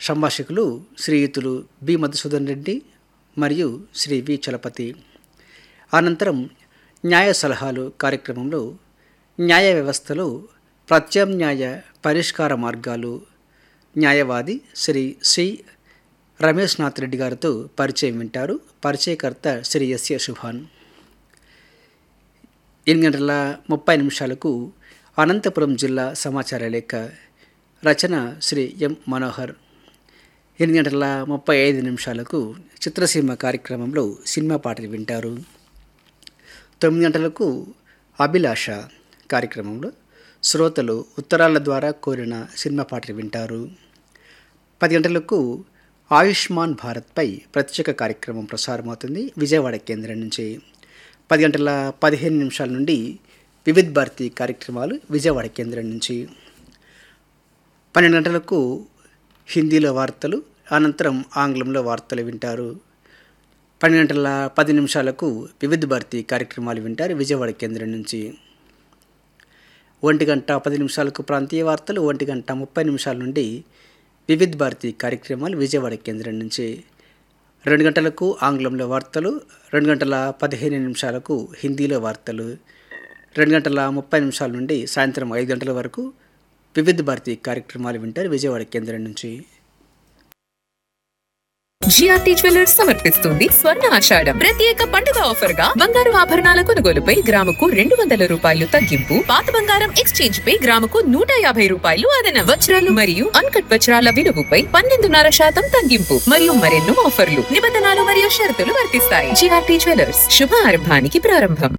సంభాషకులు శ్రీయుతులు బి మధుసూదన్ రెడ్డి మరియు శ్రీ వి చలపతి అనంతరం న్యాయ సలహాలు కార్యక్రమంలో న్యాయ వ్యవస్థలో ప్రత్యామ్నాయ పరిష్కార మార్గాలు న్యాయవాది శ్రీ సి రమేష్ నాథ్ రెడ్డి గారితో పరిచయం వింటారు పరిచయకర్త శ్రీ ఎస్ఏ శుభాన్ ఎనిమిది గంటల ముప్పై నిమిషాలకు అనంతపురం జిల్లా సమాచార లేఖ రచన శ్రీ ఎం మనోహర్ ఎనిమిది గంటల ముప్పై ఐదు నిమిషాలకు చిత్రసీమ కార్యక్రమంలో సినిమా పాటలు వింటారు తొమ్మిది గంటలకు అభిలాష కార్యక్రమంలో శ్రోతలు ఉత్తరాల ద్వారా కోరిన సినిమా పాటలు వింటారు పది గంటలకు ఆయుష్మాన్ భారత్పై ప్రత్యేక కార్యక్రమం ప్రసారమవుతుంది విజయవాడ కేంద్రం నుంచి పది గంటల పదిహేను నిమిషాల నుండి వివిధ్ భారతి కార్యక్రమాలు విజయవాడ కేంద్రం నుంచి పన్నెండు గంటలకు హిందీలో వార్తలు అనంతరం ఆంగ్లంలో వార్తలు వింటారు పన్నెండు గంటల పది నిమిషాలకు వివిధ భారతి కార్యక్రమాలు వింటారు విజయవాడ కేంద్రం నుంచి ఒంటి గంట పది నిమిషాలకు ప్రాంతీయ వార్తలు ఒంటి గంట ముప్పై నిమిషాల నుండి వివిధ భారతి కార్యక్రమాలు విజయవాడ కేంద్రం నుంచి రెండు గంటలకు ఆంగ్లంలో వార్తలు రెండు గంటల పదిహేను నిమిషాలకు హిందీలో వార్తలు రెండు గంటల ముప్పై నిమిషాల నుండి సాయంత్రం ఐదు గంటల వరకు వివిధ భారతి కార్యక్రమాలు వింటారు విజయవాడ కేంద్రం నుంచి జిఆర్టీ జ్యువెలర్స్ సమర్పిస్తుంది స్వర్ణ ఆషాఢం ప్రత్యేక పండుగ ఆఫర్ గా బంగారు ఆభరణాల కొనుగోలుపై గ్రాముకు రెండు వందల రూపాయలు తగ్గింపు పాత బంగారం ఎక్స్చేంజ్ పై గ్రాముకు నూట యాభై రూపాయలు అదన వజ్రాలు మరియు అన్కట్ వజ్రాల విలువపై పన్నెండున్నర శాతం తగ్గింపు మరియు మరెన్నో ఆఫర్లు నిబంధనలు మరియు షరతులు వర్తిస్తాయి జిఆర్టీ జ్యువెలర్స్ శుభ ఆరంభానికి ప్రారంభం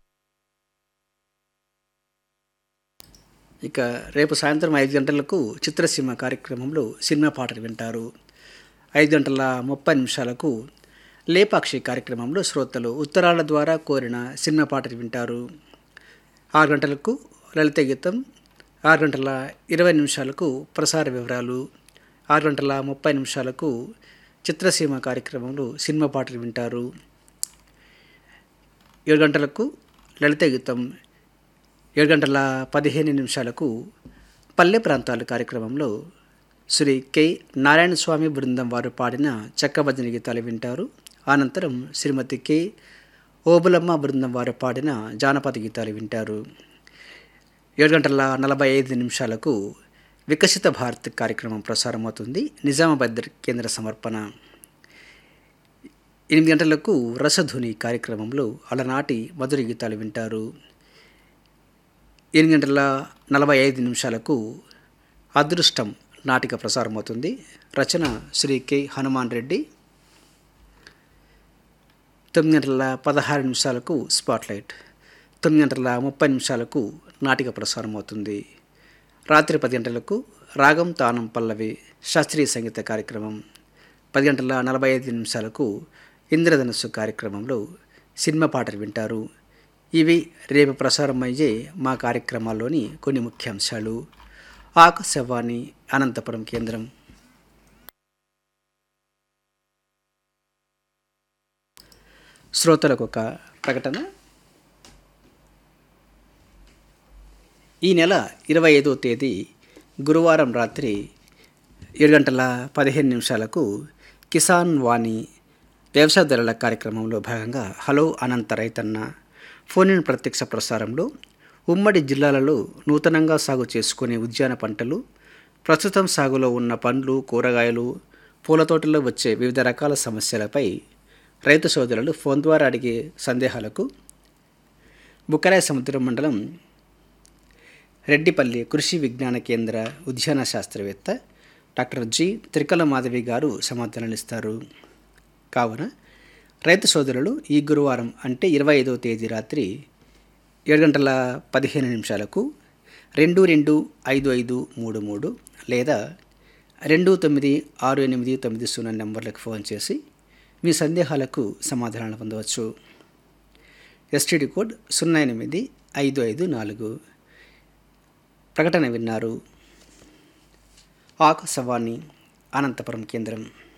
ఇక రేపు సాయంత్రం ఐదు గంటలకు చిత్రసీమ కార్యక్రమంలో సినిమా పాటలు వింటారు ఐదు గంటల ముప్పై నిమిషాలకు లేపాక్షి కార్యక్రమంలో శ్రోతలు ఉత్తరాల ద్వారా కోరిన సినిమా పాటలు వింటారు ఆరు గంటలకు లలిత గీతం ఆరు గంటల ఇరవై నిమిషాలకు ప్రసార వివరాలు ఆరు గంటల ముప్పై నిమిషాలకు చిత్రసీమ కార్యక్రమంలో సినిమా పాటలు వింటారు ఏడు గంటలకు లలిత గీతం ఏడు గంటల పదిహేను నిమిషాలకు పల్లె ప్రాంతాలు కార్యక్రమంలో శ్రీ కె నారాయణ స్వామి బృందం వారు పాడిన చెక్కభజన గీతాలు వింటారు అనంతరం శ్రీమతి కె ఓబులమ్మ బృందం వారు పాడిన జానపద గీతాలు వింటారు ఏడు గంటల నలభై ఐదు నిమిషాలకు వికసిత భారత్ కార్యక్రమం ప్రసారమవుతుంది నిజామాబాద్ కేంద్ర సమర్పణ ఎనిమిది గంటలకు రసధుని కార్యక్రమంలో అలనాటి మధుర గీతాలు వింటారు ఎనిమిది గంటల నలభై ఐదు నిమిషాలకు అదృష్టం నాటిక ప్రసారమవుతుంది రచన శ్రీ కె హనుమాన్ రెడ్డి తొమ్మిది గంటల పదహారు నిమిషాలకు స్పాట్లైట్ తొమ్మిది గంటల ముప్పై నిమిషాలకు నాటిక ప్రసారం అవుతుంది రాత్రి పది గంటలకు రాగం తానం పల్లవి శాస్త్రీయ సంగీత కార్యక్రమం పది గంటల నలభై ఐదు నిమిషాలకు ఇంద్రధనుస్సు కార్యక్రమంలో సినిమా పాటలు వింటారు ఇవి రేపు ప్రసారం అయ్యే మా కార్యక్రమాల్లోని కొన్ని ముఖ్యాంశాలు ఆకాశవాణి అనంతపురం కేంద్రం శ్రోతలకు ఒక ప్రకటన ఈ నెల ఇరవై ఐదో తేదీ గురువారం రాత్రి ఏడు గంటల పదిహేను నిమిషాలకు కిసాన్ వాణి వ్యవసాయదారుల కార్యక్రమంలో భాగంగా హలో అనంత రైతన్న ఫోన్ ఇన్ ప్రత్యక్ష ప్రసారంలో ఉమ్మడి జిల్లాలలో నూతనంగా సాగు చేసుకునే ఉద్యాన పంటలు ప్రస్తుతం సాగులో ఉన్న పండ్లు కూరగాయలు పూల తోటల్లో వచ్చే వివిధ రకాల సమస్యలపై రైతు సోదరులు ఫోన్ ద్వారా అడిగే సందేహాలకు బుక్కరాయ సముద్రం మండలం రెడ్డిపల్లి కృషి విజ్ఞాన కేంద్ర ఉద్యాన శాస్త్రవేత్త డాక్టర్ జి త్రికల మాధవి గారు సమాధానాలు ఇస్తారు కావున రైతు సోదరులు ఈ గురువారం అంటే ఇరవై ఐదవ తేదీ రాత్రి ఏడు గంటల పదిహేను నిమిషాలకు రెండు రెండు ఐదు ఐదు మూడు మూడు లేదా రెండు తొమ్మిది ఆరు ఎనిమిది తొమ్మిది సున్నా నెంబర్లకు ఫోన్ చేసి మీ సందేహాలకు సమాధానాలు పొందవచ్చు ఎస్టీడీ కోడ్ సున్నా ఎనిమిది ఐదు ఐదు నాలుగు ప్రకటన విన్నారు ఆకాశవాణి అనంతపురం కేంద్రం